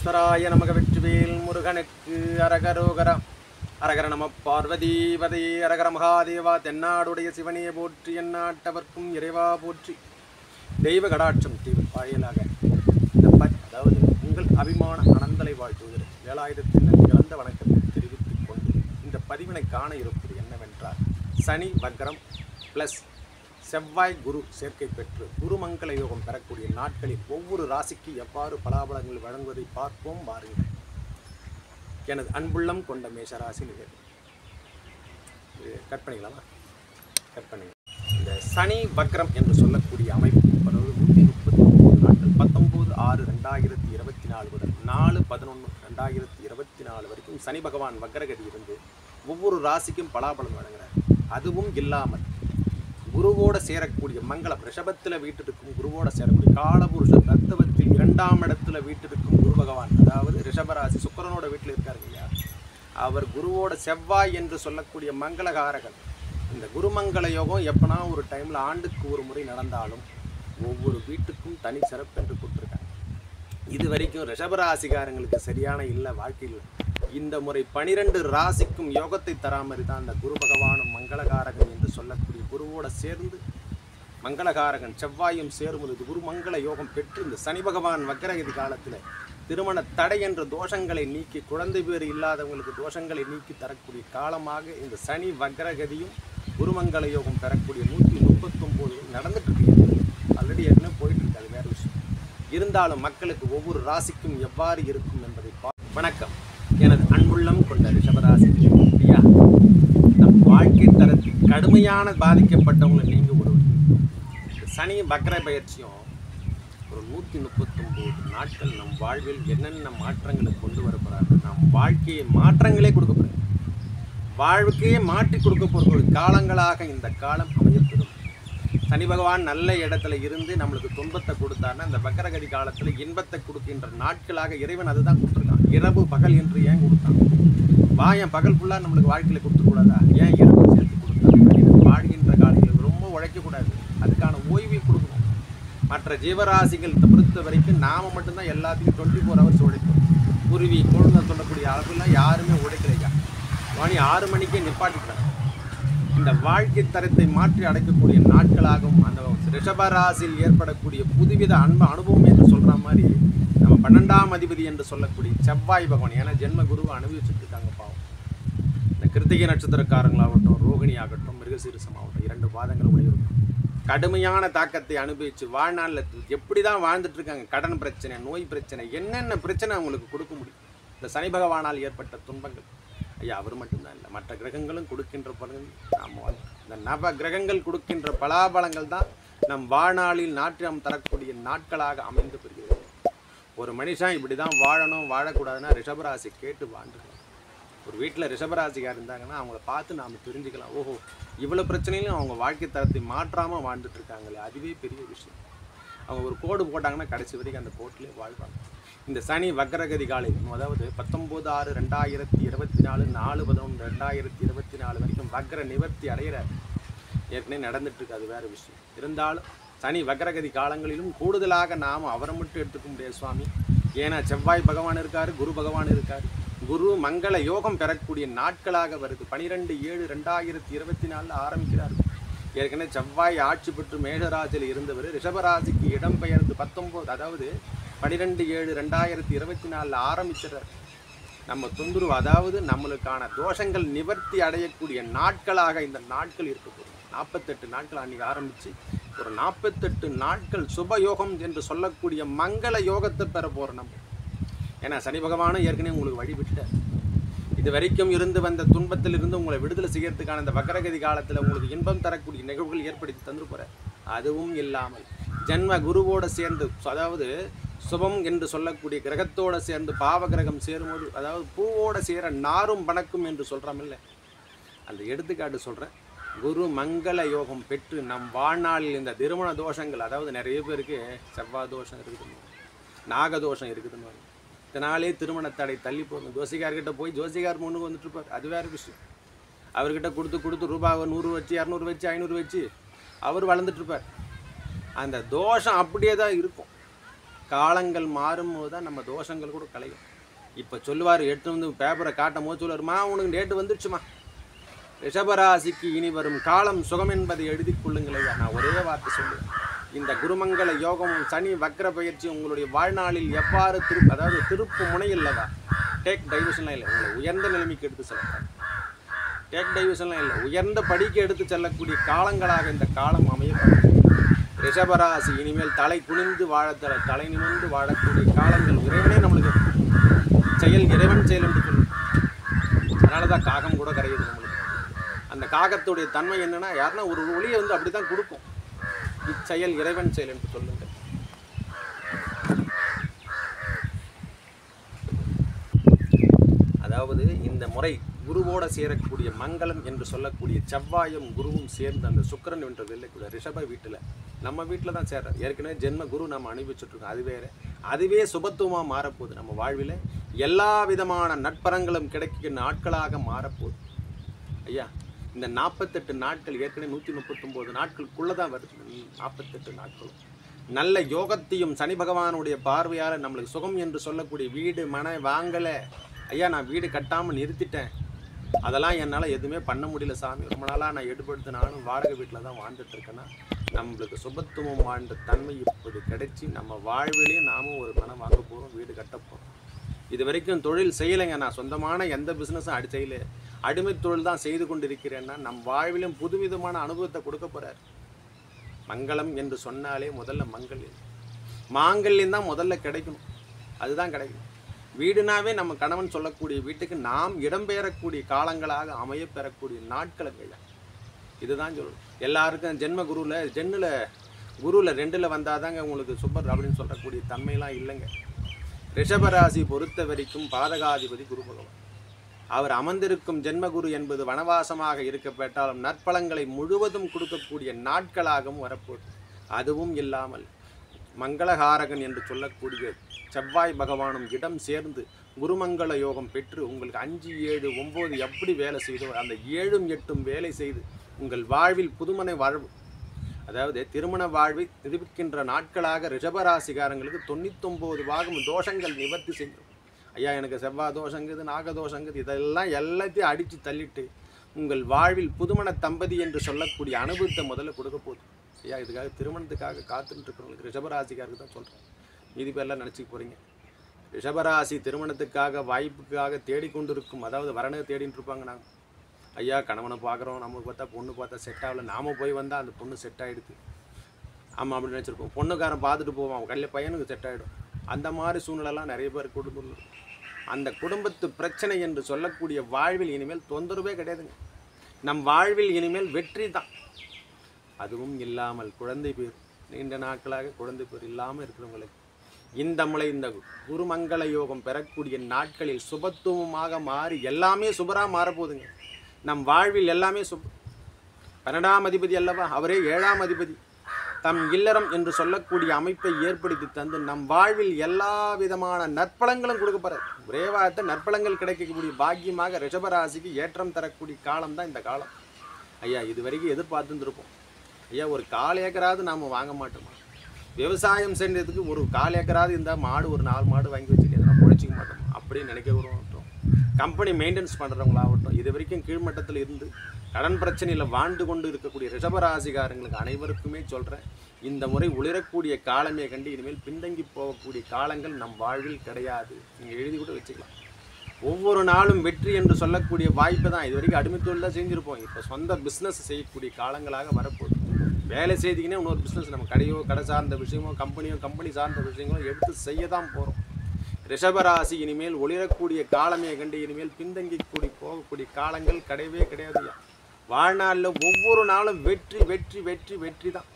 விக்னேஸ்வராய நமக வெற்றிவேல் முருகனுக்கு அரகரோகரா அரகர நம பார்வதீபதே அரகர மகாதேவா தென்னாடுடைய சிவனே போற்றி எந்நாட்டவர்க்கும் இறைவா போற்றி தெய்வ கடாட்சம் தீவு வாயிலாக இந்த ப- அதாவது உங்கள் அபிமான அனந்தலை வாழ்த்துவதில் ஏழாயிரத்தின் இழந்த வணக்கத்தை தெரிவித்துக் கொண்டு இந்த பதிவினை காண இருப்பது என்னவென்றால் சனி வக்ரம் ப்ளஸ் செவ்வாய் குரு சேர்க்கை பெற்று குருமங்கள யோகம் பெறக்கூடிய நாட்களில் ஒவ்வொரு ராசிக்கு எவ்வாறு பலாபலங்கள் வழங்குவதை பார்ப்போம் வாருங்கள் எனது அன்புள்ளம் கொண்ட மேஷராசி நிகழ் இது கட் பண்ணிக்கலாமா கட் பண்ணிக்கலாம் இந்த சனி வக்ரம் என்று சொல்லக்கூடிய அமைப்பு அதாவது நூற்றி முப்பத்தி ஒன்பது நாட்கள் பத்தொம்போது ஆறு ரெண்டாயிரத்தி இருபத்தி நாலு முதல் நாலு பதினொன்று ரெண்டாயிரத்தி இருபத்தி நாலு வரைக்கும் சனி பகவான் வக்ரகதி இருந்து ஒவ்வொரு ராசிக்கும் பலாபலம் வழங்குறார் அதுவும் இல்லாமல் குருவோட சேரக்கூடிய மங்களம் ரிஷபத்தில் வீட்டிருக்கும் குருவோட சேரக்கூடிய காலபுருஷ தத்துவத்தில் இரண்டாம் இடத்துல வீட்டிருக்கும் குரு பகவான் அதாவது ரிஷபராசி சுக்கிரனோட வீட்டில் இருக்காரு இல்லையா அவர் குருவோட செவ்வாய் என்று சொல்லக்கூடிய மங்களகாரகன் இந்த குருமங்கள யோகம் எப்பனா ஒரு டைமில் ஆண்டுக்கு ஒரு முறை நடந்தாலும் ஒவ்வொரு வீட்டுக்கும் தனி சிறப்பு என்று கொடுத்துருக்காங்க இது வரைக்கும் ரிஷபராசிகாரங்களுக்கு சரியான இல்லை வாழ்க்கையில் இந்த முறை பனிரெண்டு ராசிக்கும் யோகத்தை தரா மாதிரி தான் அந்த குரு பகவானும் மங்களகாரகன் என்று சொல்லக்கூடிய குருவோட சேர்ந்து மங்களகாரகன் செவ்வாயும் சேரும்போது குரு மங்கள யோகம் பெற்று இந்த சனி பகவான் வக்கரகதி காலத்தில் திருமண தடை என்ற தோஷங்களை நீக்கி குழந்தை பேர் இல்லாதவங்களுக்கு தோஷங்களை நீக்கி தரக்கூடிய காலமாக இந்த சனி வக்ரகதியும் குருமங்கள யோகம் பெறக்கூடிய நூற்றி முப்பத்தொம்போது நடந்துட்டு இருக்கு ஆல்ரெடி ஏற்கனவே போயிட்டு இருக்கு அது வேற விஷயம் இருந்தாலும் மக்களுக்கு ஒவ்வொரு ராசிக்கும் எவ்வாறு இருக்கும் என்பதை பா வணக்கம் எனது அன்புள்ளம் கொண்ட ரிஷபராசி ஐயா நம் வாழ்க்கை தரத்தில் கடுமையான பாதிக்கப்பட்டவங்களை நீங்க ஒருவர் இந்த சனி வக்ர பயிற்சியும் ஒரு நூற்றி முப்பத்தொம்போது நாட்கள் நம் வாழ்வில் என்னென்ன மாற்றங்களை கொண்டு வரப்போறாரு நம் வாழ்க்கையை மாற்றங்களே கொடுக்க போறாரு வாழ்க்கையே மாற்றி கொடுக்க போகிற ஒரு காலங்களாக இந்த காலம் அமையப்பெறும் சனி பகவான் நல்ல இடத்துல இருந்து நம்மளுக்கு துன்பத்தை கொடுத்தாருன்னா இந்த வக்கரகதி காலத்தில் இன்பத்தை கொடுக்கின்ற நாட்களாக இறைவன் அதுதான் கொடுத்துருக்கான் இரவு பகல் என்று ஏன் கொடுத்தான் வா என் பகல் ஃபுல்லாக நம்மளுக்கு வாழ்க்கையில் கொடுத்துக்கூடாதா ஏன் இரவு சேர்த்து கொடுத்தான் மனிதன் வாழ்கின்ற காலங்களில் ரொம்ப உழைக்கக்கூடாது அதுக்கான ஓய்வை கொடுக்கணும் மற்ற ஜீவராசிகள் பொறுத்த வரைக்கும் நாம மட்டும்தான் எல்லாத்தையும் டுவெண்ட்டி ஃபோர் ஹவர்ஸ் உழைப்போம் குருவி குழந்தை சொல்லக்கூடிய அளவுலாம் யாருமே உழைக்கலையா மணி ஆறு மணிக்கே நிப்பாட்டிக்கிறாங்க இந்த வாழ்க்கை தரத்தை மாற்றி அடைக்கக்கூடிய நாட்களாகவும் அந்த ரிஷபராசியில் ஏற்படக்கூடிய புதுவித அன்பு அனுபவம் என்று சொல்ற மாதிரி நம்ம பன்னெண்டாம் அதிபதி என்று சொல்லக்கூடிய செவ்வாய் பகவான் ஏன்னா ஜென்ம குருவை அனுபவிச்சுட்டு இருக்காங்க பாவம் இந்த கிருத்திகை நட்சத்திரக்காரங்களாகட்டும் ரோகிணி ஆகட்டும் மிருகசீரிசம் ஆகட்டும் இரண்டு பாதங்கள் உடையிருக்கும் கடுமையான தாக்கத்தை அனுபவிச்சு வாழ்நாளில் எப்படி தான் வாழ்ந்துட்டு இருக்காங்க கடன் பிரச்சனை நோய் பிரச்சனை என்னென்ன பிரச்சனை அவங்களுக்கு கொடுக்க முடியும் இந்த சனி பகவானால் ஏற்பட்ட துன்பங்கள் ஐயா அவர் மட்டும்தான் இல்லை மற்ற கிரகங்களும் கொடுக்கின்ற பலன் நாம் வாழ்- இந்த நவ கிரகங்கள் கொடுக்கின்ற பலாபலங்கள் தான் நம் வாழ்நாளில் நாட்டியம் தரக்கூடிய நாட்களாக அமைந்து பெறுகிறது ஒரு மனுஷன் இப்படி தான் வாழணும் வாழக்கூடாதுன்னா ரிஷபராசி கேட்டு வாழ்ந்துக்கலாம் ஒரு வீட்டில் ரிஷபராசிக்கார் இருந்தாங்கன்னா அவங்கள பார்த்து நாம் தெரிஞ்சுக்கலாம் ஓஹோ இவ்வளோ பிரச்சனையிலும் அவங்க வாழ்க்கை தரத்தை மாற்றாமல் வாழ்ந்துட்டு இருக்காங்களே அதுவே பெரிய விஷயம் அவங்க ஒரு கோடு போட்டாங்கன்னா கடைசி வரைக்கும் அந்த கோட்டிலே வாழ்வாங்க இந்த சனி வக்ரகதி காலையில் அதாவது பத்தொம்போது ஆறு ரெண்டாயிரத்தி இருபத்தி நாலு நாலு பதினொன்று ரெண்டாயிரத்தி இருபத்தி நாலு வரைக்கும் வக்ர நிவர்த்தி அடைகிற ஏற்கனவே நடந்துட்டு இருக்கு அது வேற விஷயம் இருந்தாலும் சனி வக்ரகதி காலங்களிலும் கூடுதலாக நாம் அவரை மட்டும் எடுத்துக்க முடியாது சுவாமி ஏன்னா செவ்வாய் பகவான் இருக்காரு குரு பகவான் இருக்காரு குரு மங்கள யோகம் பெறக்கூடிய நாட்களாக வருது பனிரெண்டு ஏழு ரெண்டாயிரத்தி இருபத்தி நாலில் ஆரம்பிக்கிறார் ஏற்கனவே செவ்வாய் ஆட்சி பெற்று மேஷராசியில் இருந்தவர் ரிஷபராசிக்கு இடம்பெயர்ந்து பத்தொம்போது அதாவது பனிரெண்டு ஏழு ரெண்டாயிரத்தி இருபத்தி நாலில் ஆரம்பிச்சிடறார் நம்ம தொந்தரவு அதாவது நம்மளுக்கான தோஷங்கள் நிவர்த்தி அடையக்கூடிய நாட்களாக இந்த நாட்கள் இருக்க போகுது நாற்பத்தெட்டு நாட்கள் அன்றைக்கி ஆரம்பித்து ஒரு நாற்பத்தெட்டு நாட்கள் சுபயோகம் என்று சொல்லக்கூடிய மங்கள யோகத்தை பெற போகிறோம் நம்ம ஏன்னா சனி பகவானும் ஏற்கனவே உங்களுக்கு வழிவிட்டார் இது வரைக்கும் இருந்து வந்த துன்பத்தில் இருந்து உங்களை விடுதலை செய்யறதுக்கான இந்த வக்கரகதி காலத்தில் உங்களுக்கு இன்பம் தரக்கூடிய நிகழ்வுகள் ஏற்படுத்தி தந்து போகிறார் அதுவும் இல்லாமல் ஜென்ம குருவோட சேர்ந்து அதாவது சுபம் என்று சொல்லக்கூடிய கிரகத்தோட சேர்ந்து பாவ கிரகம் சேரும்போது அதாவது பூவோட சேர நாரும் பணக்கும் என்று சொல்கிறோமில்ல அந்த எடுத்துக்காட்டு சொல்கிறேன் குரு மங்கள யோகம் பெற்று நம் வாழ்நாளில் இந்த திருமண தோஷங்கள் அதாவது நிறைய பேருக்கு செவ்வாய் தோஷம் இருக்குதுன்னு நாகதோஷம் இருக்குதுன்னு இதனாலே திருமண தடை தள்ளி போகணும் ஜோசிகார்கிட்ட போய் ஜோசிகார் முன்னுக்கு வந்துட்டு இருப்பார் அது வேற விஷயம் அவர்கிட்ட கொடுத்து கொடுத்து ரூபாவை நூறு வச்சு இரநூறு வச்சு ஐநூறு வச்சு அவர் வளர்ந்துட்டு இருப்பார் அந்த தோஷம் அப்படியே தான் இருக்கும் காலங்கள் மாறும்போது தான் நம்ம தோஷங்கள் கூட கலையும் இப்போ சொல்லுவார் எடுத்து வந்து பேப்பரை காட்டும் போது சொல்லுவாருமா உனக்கு டேட்டு வந்துடுச்சுமா ரிஷபராசிக்கு இனி வரும் காலம் சுகம் என்பதை எழுதிக் கொள்ளுங்கள் ஐயா நான் ஒரே வார்த்தை சொல்லுவேன் இந்த குருமங்கல யோகமும் சனி வக்ர பயிற்சி உங்களுடைய வாழ்நாளில் எவ்வாறு திரு அதாவது திருப்பு முனை இல்லதா டேக் டைவர்ஷன்லாம் இல்லை உங்களை உயர்ந்த நிலைமைக்கு எடுத்து செல்லுங்கள் டேக் டைவர்ஷன்லாம் இல்லை உயர்ந்த படிக்கு எடுத்து செல்லக்கூடிய காலங்களாக இந்த காலம் அமையப்படும் ரிஷபராசி இனிமேல் தலை குனிந்து வாழத்தல தலை நிமிர்ந்து வாழக்கூடிய காலங்கள் இறைவனே நம்மளுக்கு செயல் இறைவன் செயல் என்று சொல்லும் அதனால தான் காகம் கூட கரையுது நம்மளுக்கு அந்த காகத்துடைய தன்மை என்னன்னா யாருன்னா ஒரு ஒளியை வந்து அப்படி தான் கொடுக்கும் இச்செயல் இறைவன் செயல் என்று சொல்லுங்கள் அதாவது இந்த முறை குருவோட சேரக்கூடிய மங்களம் என்று சொல்லக்கூடிய செவ்வாயும் குருவும் சேர்ந்து அந்த சுக்கிரன் என்ற வெள்ளக்கூடிய ரிஷப வீட்டில் நம்ம வீட்டில் தான் சேர்றார் ஏற்கனவே ஜென்ம குரு நம்ம அனுபவிச்சுட்ருக்கோம் அது வேற அதுவே சுபத்துவமாக மாறப்போகுது நம்ம வாழ்வில் எல்லா விதமான நட்பரங்களும் கிடைக்கிற நாட்களாக மாறப்போகுது ஐயா இந்த நாற்பத்தெட்டு நாட்கள் ஏற்கனவே நூற்றி முப்பத்தொம்போது நாட்களுக்குள்ளே தான் வருது நாற்பத்தெட்டு நாட்களும் நல்ல யோகத்தையும் சனி பகவானுடைய பார்வையால் நம்மளுக்கு சுகம் என்று சொல்லக்கூடிய வீடு மனை வாங்கலை ஐயா நான் வீடு கட்டாமல் நிறுத்திட்டேன் அதெல்லாம் என்னால் எதுவுமே பண்ண முடியல சாமி ரொம்ப நாளாக நான் எடுப்படுத்து நானும் வாடகை வீட்டில் தான் வாழ்ந்துட்டு இருக்கேன்னா நம்மளுக்கு சுபத்துவம் வாழ்ந்த தன்மை இப்போது கிடைச்சி நம்ம வாழ்விலையும் நாமும் ஒரு மனம் வாங்க போகிறோம் வீடு கட்ட போகிறோம் இது வரைக்கும் தொழில் செய்யலைங்க நான் சொந்தமான எந்த பிஸ்னஸும் அடி செய்யல அடிமை தொழில் தான் செய்து கொண்டிருக்கிறேன்னா நம் வாழ்விலும் புதுவிதமான அனுபவத்தை கொடுக்க போகிறார் மங்களம் என்று சொன்னாலே முதல்ல மங்கல்யம் மாங்கல்யம் தான் முதல்ல கிடைக்கணும் அதுதான் கிடைக்கணும் வீடுனாவே நம்ம கணவன் சொல்லக்கூடிய வீட்டுக்கு நாம் இடம்பெயரக்கூடிய காலங்களாக அமைய பெறக்கூடிய நாட்களுங்க இதுதான் சொல்லணும் எல்லாருக்கும் ஜென்ம குருவில் ஜென்னில் குருவில் ரெண்டில் வந்தாதாங்க உங்களுக்கு சூப்பர் அப்படின்னு சொல்லக்கூடிய தன்மையெல்லாம் இல்லைங்க ரிஷபராசி பொறுத்த வரைக்கும் பாதகாதிபதி குரு பகவான் அவர் அமர்ந்திருக்கும் ஜென்மகுரு என்பது வனவாசமாக இருக்கப்பட்டாலும் நற்பலங்களை முழுவதும் கொடுக்கக்கூடிய நாட்களாகவும் வரப்போகுது அதுவும் இல்லாமல் மங்களகாரகன் என்று சொல்லக்கூடிய செவ்வாய் பகவானும் இடம் சேர்ந்து குருமங்கள யோகம் பெற்று உங்களுக்கு அஞ்சு ஏழு ஒம்பது எப்படி வேலை செய்தோ அந்த ஏழும் எட்டும் வேலை செய்து உங்கள் வாழ்வில் புதுமனை வாழ்வு அதாவது திருமண வாழ்வை நிரூபிக்கின்ற நாட்களாக ரிஷபராசிகாரங்களுக்கு தொண்ணூத்தொம்பது பாகம் தோஷங்கள் நிவர்த்தி செய்யும் ஐயா எனக்கு செவ்வாய் தோஷங்குது நாக தோஷங்குது இதெல்லாம் எல்லாத்தையும் அடித்து தள்ளிட்டு உங்கள் வாழ்வில் புதுமண தம்பதி என்று சொல்லக்கூடிய அனுபவத்தை முதல்ல கொடுக்க போகுது ஐயா இதுக்காக திருமணத்துக்காக காத்துட்டு இருக்கிறவங்களுக்கு ரிஷபராசிக்காருக்கு தான் சொல்கிறேன் மீதி பேர்லாம் நினச்சிக்க போகிறீங்க ரிஷபராசி திருமணத்துக்காக வாய்ப்புக்காக தேடிக்கொண்டிருக்கும் அதாவது வரனை தேடிட்டு இருப்பாங்க நாங்கள் ஐயா கணவனை பார்க்குறோம் நமக்கு பார்த்தா பொண்ணு பார்த்தா செட் ஆகல நாம போய் வந்தால் அந்த பொண்ணு செட் ஆகிடுது ஆமாம் அப்படின்னு நினச்சிருப்போம் பொண்ணுக்காரன் பார்த்துட்டு போவான் கல்ல பையனுக்கு செட் ஆகிடும் அந்த மாதிரி சூழ்நிலைலாம் நிறைய பேர் குடும்பம் அந்த குடும்பத்து பிரச்சனை என்று சொல்லக்கூடிய வாழ்வில் இனிமேல் தொந்தரவே கிடையாதுங்க நம் வாழ்வில் இனிமேல் வெற்றி தான் அதுவும் இல்லாமல் குழந்தை பேர் நீண்ட நாட்களாக குழந்தை பேர் இல்லாமல் இருக்கிறவங்களுக்கு இந்த முறை இந்த குருமங்கள யோகம் பெறக்கூடிய நாட்களில் சுபத்துவமாக மாறி எல்லாமே சுபராக மாறப்போகுதுங்க நம் வாழ்வில் எல்லாமே சுப பன்னெண்டாம் அதிபதி அல்லவா அவரே ஏழாம் அதிபதி தம் இல்லறம் என்று சொல்லக்கூடிய அமைப்பை ஏற்படுத்தி தந்து நம் வாழ்வில் எல்லா விதமான நற்பலங்களும் கொடுக்கப்படுறது ஒரே வார்த்தை நற்பலங்கள் கிடைக்கக்கூடிய பாக்கியமாக ரிஷபராசிக்கு ஏற்றம் தரக்கூடிய காலம் தான் இந்த காலம் ஐயா இது வரைக்கும் எதிர்பார்த்துருப்போம் ஐயா ஒரு கால் ஏக்கராவது நாம் வாங்க மாட்டோமா விவசாயம் செய்யறதுக்கு ஒரு கால் ஏக்கராவது இருந்தால் மாடு ஒரு நாலு மாடு வாங்கி வச்சுட்டு எதனா பொழைச்சிக்க மாட்டோம் அப்படின்னு நினைக்கிறவங்கட்டும் கம்பெனி மெயின்டெனன்ஸ் பண்ணுறவங்களாகட்டும் இது வரைக்கும் கீழ்மட்டத்தில் இருந்து கடன் பிரச்சனையில் வாழ்ந்து கொண்டு இருக்கக்கூடிய ரிஷபராசிகாரங்களுக்கு அனைவருக்குமே சொல்கிறேன் இந்த முறை உளிரக்கூடிய காலமே கண்டு இனிமேல் பின்தங்கி போகக்கூடிய காலங்கள் நம் வாழ்வில் கிடையாது நீங்கள் எழுதி கூட வச்சுக்கலாம் ஒவ்வொரு நாளும் வெற்றி என்று சொல்லக்கூடிய வாய்ப்பு தான் இது வரைக்கும் அடிமை தொழில் தான் செஞ்சுருப்போம் இப்போ சொந்த பிஸ்னஸ் செய்யக்கூடிய காலங்களாக வரப்போகுது வேலை செய்திங்கன்னா இன்னொரு பிஸ்னஸ் நம்ம கடையோ கடை சார்ந்த விஷயமோ கம்பெனியோ கம்பெனி சார்ந்த விஷயங்களோ எடுத்து செய்ய தான் போகிறோம் ரிஷபராசி இனிமேல் ஒளிரக்கூடிய காலமே கண்டு இனிமேல் பின்தங்கி கூடி போகக்கூடிய காலங்கள் கிடையவே கிடையாதுயா வாழ்நாளில் ஒவ்வொரு நாளும் வெற்றி வெற்றி வெற்றி வெற்றி தான்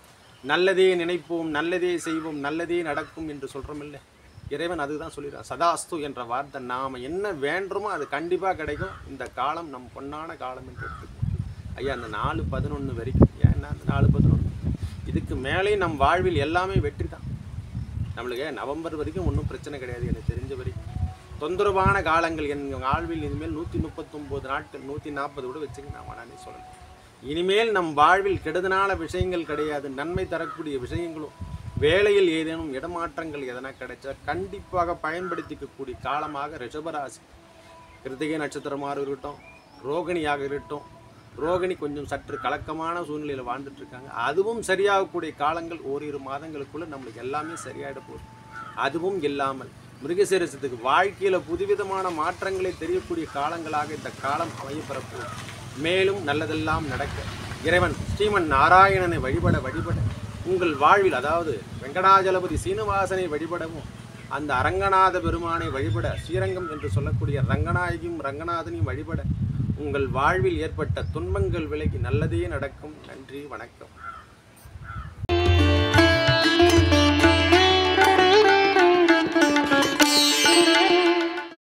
நல்லதே நினைப்போம் நல்லதே செய்வோம் நல்லதே நடக்கும் என்று சொல்கிறோமில்ல இறைவன் அதுதான் சொல்லிடுறான் சதாஸ்து என்ற வார்த்தை நாம் என்ன வேண்டுமோ அது கண்டிப்பாக கிடைக்கும் இந்த காலம் நம் பொன்னான காலம் என்று எடுத்துக்கணும் ஐயா அந்த நாலு பதினொன்று வரைக்கும் ஏன்னா அந்த நாலு பதினொன்று இதுக்கு மேலே நம் வாழ்வில் எல்லாமே வெற்றி தான் நம்மளுக்கு நவம்பர் வரைக்கும் ஒன்றும் பிரச்சனை கிடையாது எனக்கு தெரிஞ்ச வரைக்கும் தொந்தரவான காலங்கள் என் வாழ்வில் இனிமேல் நூற்றி முப்பத்தொம்போது நாட்கள் நூற்றி நாற்பது கூட வச்சுங்க நான் வேணானே சொல்லணும் இனிமேல் நம் வாழ்வில் கெடுதலான விஷயங்கள் கிடையாது நன்மை தரக்கூடிய விஷயங்களும் வேலையில் ஏதேனும் இடமாற்றங்கள் எதனா கிடைச்சா கண்டிப்பாக பயன்படுத்திக்கக்கூடிய காலமாக ரிஷபராசி கிருத்திகை நட்சத்திரமாக இருக்கட்டும் ரோகிணியாக இருக்கட்டும் ரோகிணி கொஞ்சம் சற்று கலக்கமான சூழ்நிலையில் வாழ்ந்துட்டு இருக்காங்க அதுவும் சரியாகக்கூடிய காலங்கள் ஓரிரு மாதங்களுக்குள்ள நம்மளுக்கு எல்லாமே சரியாயிட போகுது அதுவும் இல்லாமல் மிருகசீரசத்துக்கு வாழ்க்கையில் புதுவிதமான மாற்றங்களை தெரியக்கூடிய காலங்களாக இந்த காலம் அமையப்பெறப்போகுது மேலும் நல்லதெல்லாம் நடக்க இறைவன் ஸ்ரீமன் நாராயணனை வழிபட வழிபட உங்கள் வாழ்வில் அதாவது வெங்கடாஜலபதி சீனிவாசனை வழிபடவும் அந்த அரங்கநாத பெருமானை வழிபட ஸ்ரீரங்கம் என்று சொல்லக்கூடிய ரங்கநாயகியும் ரங்கநாதனையும் வழிபட உங்கள் வாழ்வில் ஏற்பட்ட துன்பங்கள் விலகி நல்லதே நடக்கும் நன்றி வணக்கம்